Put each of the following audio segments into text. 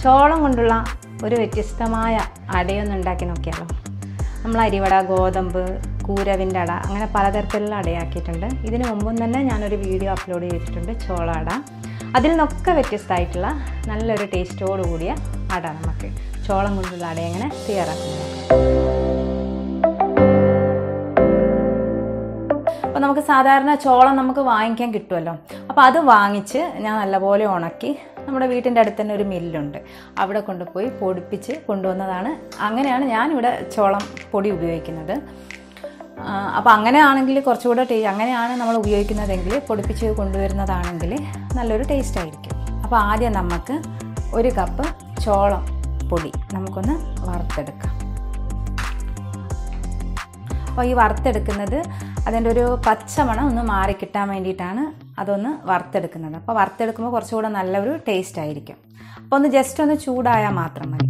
ചോളം കൊണ്ടുള്ള ഒരു വ്യത്യസ്തമായ അടയൊന്ന് ഉണ്ടാക്കി നോക്കിയാലോ നമ്മൾ അരിവട ഗോതമ്പ് കൂരവിൻ്റെ അട അങ്ങനെ പലതരത്തിലുള്ള അടയാക്കിയിട്ടുണ്ട് ഇതിന് മുമ്പും തന്നെ ഞാനൊരു വീഡിയോ അപ്ലോഡ് ചെയ്തിട്ടുണ്ട് ചോള അട അതിൽ നിന്നൊക്കെ വ്യത്യസ്തമായിട്ടുള്ള നല്ലൊരു ടേസ്റ്റോട് കൂടിയ അട നമുക്ക് ചോളം കൊണ്ടുള്ള അട എങ്ങനെ തയ്യാറാക്കുന്നത് അപ്പോൾ നമുക്ക് സാധാരണ ചോളം നമുക്ക് വാങ്ങിക്കാൻ കിട്ടുമല്ലോ അപ്പോൾ അത് വാങ്ങിച്ച് ഞാൻ നല്ലപോലെ ഉണക്കി നമ്മുടെ വീട്ടിൻ്റെ അടുത്ത് തന്നെ ഒരു മില്ലുണ്ട് അവിടെ കൊണ്ടുപോയി പൊടിപ്പിച്ച് കൊണ്ടുവന്നതാണ് അങ്ങനെയാണ് ഞാനിവിടെ ചോളം പൊടി ഉപയോഗിക്കുന്നത് അപ്പോൾ അങ്ങനെയാണെങ്കിൽ കുറച്ചുകൂടെ ടേ അങ്ങനെയാണ് നമ്മൾ ഉപയോഗിക്കുന്നതെങ്കിൽ പൊടിപ്പിച്ച് കൊണ്ടുവരുന്നതാണെങ്കിൽ നല്ലൊരു ടേസ്റ്റ് ആയിരിക്കും അപ്പോൾ ആദ്യം നമുക്ക് ഒരു കപ്പ് ചോളം പൊടി നമുക്കൊന്ന് വറുത്തെടുക്കാം അപ്പോൾ ഈ വറുത്തെടുക്കുന്നത് അതിൻ്റെ ഒരു പച്ചമണം ഒന്ന് മാറിക്കിട്ടാൻ വേണ്ടിയിട്ടാണ് അതൊന്ന് വറുത്തെടുക്കുന്നത് അപ്പോൾ വറുത്തെടുക്കുമ്പോൾ കുറച്ചുകൂടെ നല്ലൊരു ടേസ്റ്റ് ആയിരിക്കും അപ്പോൾ ഒന്ന് ജസ്റ്റ് ഒന്ന് ചൂടായാൽ മാത്രം മതി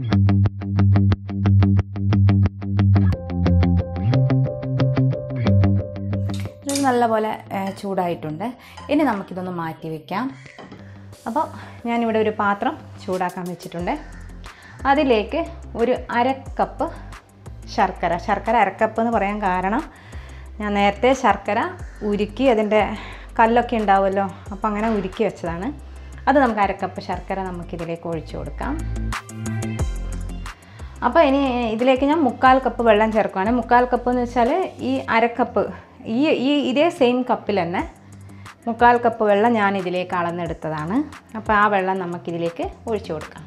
ഇത് നല്ലപോലെ ഏഹ്, ചൂടായിട്ടുണ്ട് ഇനി നമുക്കിതൊന്ന് മാറ്റി വയ്ക്കാം അപ്പോൾ ഞാനിവിടെ ഒരു പാത്രം ചൂടാക്കാൻ വെച്ചിട്ടുണ്ട് അതിലേക്ക് ഒരു അരക്കപ്പ് ശർക്കര ശർക്കര അരക്കപ്പ് എന്ന് പറയാൻ കാരണം ഞാൻ നേരത്തെ ശർക്കര ഉരുക്കി അതിൻ്റെ കല്ലൊക്കെ ഉണ്ടാവുമല്ലോ അപ്പോൾ അങ്ങനെ ഉരുക്കി വെച്ചതാണ് അത് നമുക്ക് അരക്കപ്പ് ശർക്കര നമുക്കിതിലേക്ക് ഒഴിച്ചു കൊടുക്കാം അപ്പോൾ ഇനി ഇതിലേക്ക് ഞാൻ മുക്കാൽ കപ്പ് വെള്ളം ചേർക്കുകയാണ് മുക്കാൽ കപ്പ് എന്ന് വെച്ചാൽ ഈ അരക്കപ്പ് ഈ ഈ ഇതേ സെയിം കപ്പിൽ തന്നെ മുക്കാൽ കപ്പ് വെള്ളം ഞാൻ ഇതിലേക്ക് അളന്നെടുത്തതാണ് അപ്പോൾ ആ വെള്ളം നമുക്കിതിലേക്ക് ഒഴിച്ചു കൊടുക്കാം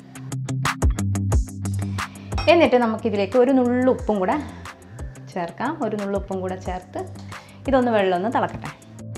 എന്നിട്ട് നമുക്കിതിലേക്ക് ഒരു നുള്ളുപ്പും കൂടെ ചേർക്കാം ഒരു നുള്ളുപ്പും കൂടെ ചേർത്ത് ഇതൊന്ന് വെള്ളം ഒന്ന് തിളക്കട്ടെ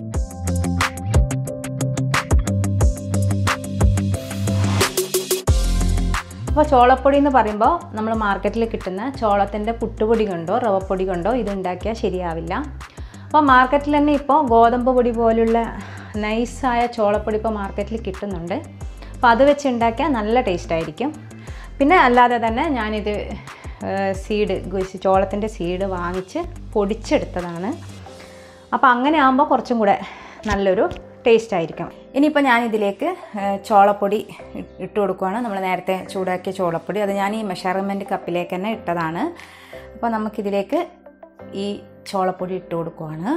അപ്പോൾ ചോളപ്പൊടി എന്ന് പറയുമ്പോൾ നമ്മൾ മാർക്കറ്റിൽ കിട്ടുന്ന ചോളത്തിൻ്റെ പുട്ടുപൊടി കൊണ്ടോ റവപ്പൊടി കൊണ്ടോ ഇത് ഉണ്ടാക്കിയാൽ ശരിയാവില്ല അപ്പോൾ മാർക്കറ്റിൽ തന്നെ ഇപ്പോൾ ഗോതമ്പ് പൊടി പോലുള്ള നൈസായ ചോളപ്പൊടി ഇപ്പോൾ മാർക്കറ്റിൽ കിട്ടുന്നുണ്ട് അപ്പോൾ അത് വെച്ച് ഉണ്ടാക്കിയാൽ നല്ല ടേസ്റ്റ് ആയിരിക്കും പിന്നെ അല്ലാതെ തന്നെ ഞാനിത് സീഡ് ചോളത്തിൻ്റെ സീഡ് വാങ്ങിച്ച് പൊടിച്ചെടുത്തതാണ് അപ്പോൾ അങ്ങനെ ആകുമ്പോൾ കുറച്ചും കൂടെ നല്ലൊരു ടേസ്റ്റ് ആയിരിക്കും ഇനിയിപ്പോൾ ഞാനിതിലേക്ക് ഏഹ്, ചോളപ്പൊടി ഇ- ഇട്ട് കൊടുക്കുകയാണ് നമ്മൾ നേരത്തെ ചൂടാക്കിയ ചോളപ്പൊടി അത് ഞാൻ ഈ മെഷർമെൻറ്റ് കപ്പിലേക്ക് തന്നെ ഇട്ടതാണ് അപ്പോൾ നമുക്കിതിലേക്ക് ഈ ചോളപ്പൊടി ഇട്ട് കൊടുക്കുകയാണ്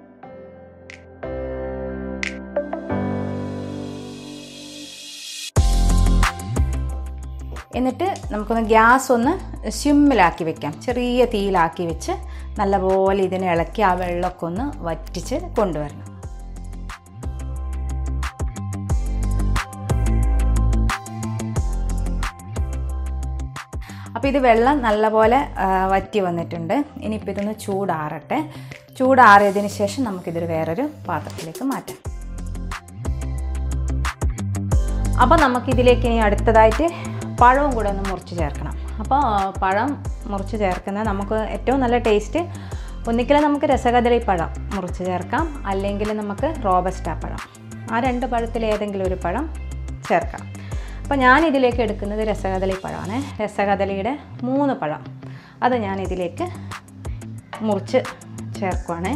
എന്നിട്ട് നമുക്കൊന്ന് ഗ്യാസ് ഒന്ന് സ്വിമ്മിലാക്കി വെക്കാം ചെറിയ തീയിലാക്കി വെച്ച് നല്ലപോലെ ഇതിനെ ഇളക്കി ആ വെള്ളമൊക്കെ ഒന്ന് വറ്റിച്ച് കൊണ്ടുവരണം അപ്പോൾ ഇത് വെള്ളം നല്ലപോലെ ആ, വറ്റി വന്നിട്ടുണ്ട് ഇനിയിപ്പോൾ ഇതൊന്ന് ചൂടാറട്ടെ ചൂടാറിയതിന് ശേഷം നമുക്കിതൊരു വേറൊരു പാത്രത്തിലേക്ക് മാറ്റാം അപ്പോൾ നമുക്കിതിലേക്ക് ഇനി അടുത്തതായിട്ട് പഴവും കൂടെ ഒന്ന് മുറിച്ച് ചേർക്കണം അപ്പോൾ പഴം മുറിച്ച് ചേർക്കുന്നത് നമുക്ക് ഏറ്റവും നല്ല ടേസ്റ്റ് ഒന്നിക്കൽ നമുക്ക് രസകദളി പഴം മുറിച്ച് ചേർക്കാം അല്ലെങ്കിൽ നമുക്ക് റോബസ്റ്റ പഴം ആ രണ്ട് പഴത്തിൽ ഏതെങ്കിലും ഒരു പഴം ചേർക്കാം അപ്പോൾ ഞാൻ ഇതിലേക്ക് എടുക്കുന്നത് രസകദളി പഴമാണ് രസകദളിയുടെ മൂന്ന് പഴം അത് ഞാൻ ഇതിലേക്ക് മുറിച്ച് ചേർക്കുവാണ്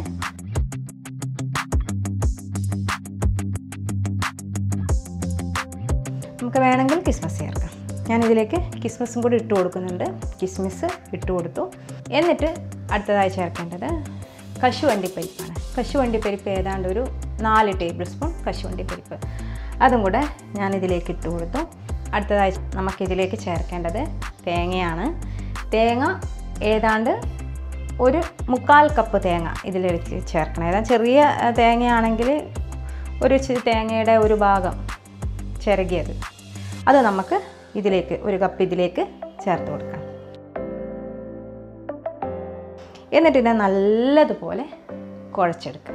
നമുക്ക് വേണമെങ്കിൽ കിസ്മസ് ചേർക്കാം ഞാൻ ഇതിലേക്ക് കിസ്മസും കൂടി ഇട്ട് കൊടുക്കുന്നുണ്ട് കിസ്മിസ് ഇട്ട് കൊടുത്തു എന്നിട്ട് അടുത്തതായി ചേർക്കേണ്ടത് കശുവണ്ടിപ്പരിപ്പാണ് കശുവണ്ടിപ്പരിപ്പ് ഏതാണ്ട് ഒരു നാല് ടേബിൾ സ്പൂൺ കശുവണ്ടിപ്പരിപ്പ് അതും കൂടെ ഞാൻ ഇതിലേക്ക് ഇട്ട് കൊടുത്തു അടുത്തതായി നമുക്കിതിലേക്ക് ചേർക്കേണ്ടത് തേങ്ങയാണ് തേങ്ങ ഏതാണ്ട് ഒരു മുക്കാൽ കപ്പ് തേങ്ങ ഇതിലേക്ക് ചേർക്കണം ഏതാ ചെറിയ ആ, തേങ്ങയാണെങ്കിൽ ഒരു ചി- തേങ്ങയുടെ ഒരു ഭാഗം ചിരകിയത് അത് നമുക്ക് ഇതിലേക്ക് ഒരു കപ്പ് ഇതിലേക്ക് ചേർത്ത് കൊടുക്കാം എന്നിട്ട് ഇതിനെ നല്ലതുപോലെ കുഴച്ചെടുക്കാം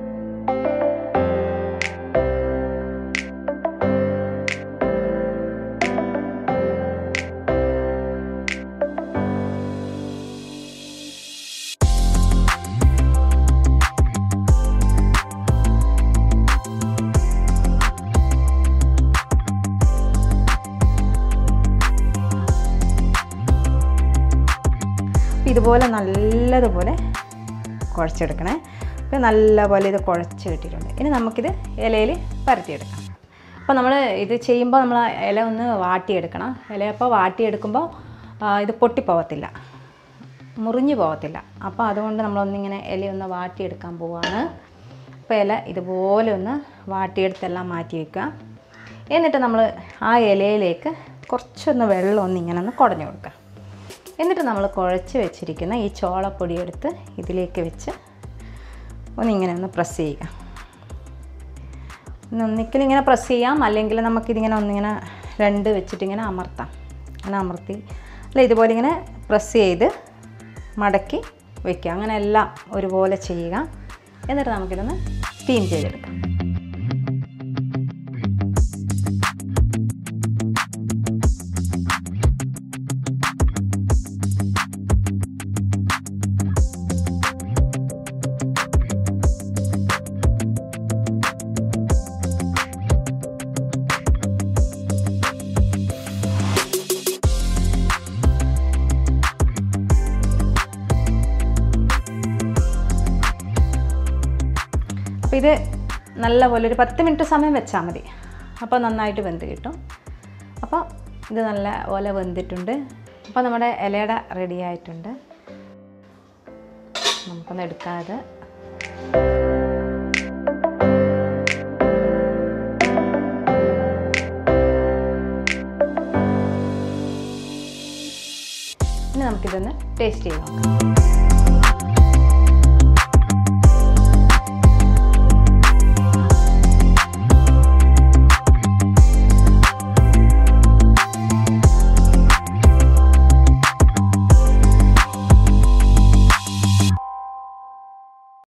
ഇതുപോലെ നല്ലതുപോലെ കുഴച്ചെടുക്കണേ അപ്പോൾ നല്ലപോലെ ഇത് കുഴച്ച് കിട്ടിയിട്ടുണ്ട് ഇനി നമുക്കിത് ഇലയിൽ പരത്തിയെടുക്കാം അപ്പോൾ അപ്പോൾ നമ്മൾ ഇത് ചെയ്യുമ്പോൾ നമ്മൾ ആ ഇല ഒന്ന് വാട്ടിയെടുക്കണം ഇല അപ്പോൾ വാട്ടിയെടുക്കുമ്പോൾ ആ, ഇത് പൊട്ടിപ്പോവത്തില്ല മുറിഞ്ഞു പോകത്തില്ല അപ്പോൾ അതുകൊണ്ട് നമ്മളൊന്നിങ്ങനെ ഇല ഒന്ന് വാട്ടിയെടുക്കാൻ പോവാണ് അപ്പോൾ ഇല ഇതുപോലെ ഒന്ന് വാട്ടിയെടുത്തെല്ലാം മാറ്റി വെക്കുക എന്നിട്ട് നമ്മൾ ആ ഇലയിലേക്ക് കുറച്ചൊന്ന് വെള്ളം ഒന്ന് ഇങ്ങനെ ഒന്ന് കുടഞ്ഞു കൊടുക്കുക എന്നിട്ട് നമ്മൾ കുഴച്ച് വെച്ചിരിക്കുന്ന ഈ ചോളപ്പൊടി എടുത്ത് ഇതിലേക്ക് വെച്ച് ഒന്നിങ്ങനെ ഒന്ന് പ്രസ് ചെയ്യുക ഇനി ഒന്നിക്കൽ ഇങ്ങനെ പ്രസ് ചെയ്യാം അല്ലെങ്കിൽ നമുക്കിതിങ്ങനെ ഒന്നിങ്ങനെ രണ്ട് വെച്ചിട്ടിങ്ങനെ അമർത്താം അങ്ങനെ അമർത്തി അല്ല ഇതുപോലെ ഇങ്ങനെ പ്രസ് ചെയ്ത് മടക്കി വെക്കുക അങ്ങനെ എല്ലാം ഒരുപോലെ ചെയ്യുക എന്നിട്ട് നമുക്കിതൊന്ന് സ്റ്റീം ചെയ്തെടുക്കാം അപ്പോൾ ഇത് നല്ലപോലെ ഒരു പത്ത് മിനിറ്റ് സമയം വെച്ചാൽ മതി അപ്പോൾ നന്നായിട്ട് വെന്ത് കിട്ടും അപ്പോൾ ഇത് നല്ല പോലെ വെന്തിട്ടുണ്ട് അപ്പോൾ നമ്മുടെ ഇലയുടെ റെഡി ആയിട്ടുണ്ട് നമുക്കൊന്ന് എടുക്കാതെ ഇനി നമുക്കിതൊന്ന് ടേസ്റ്റ് ചെയ്ത് നോക്കാം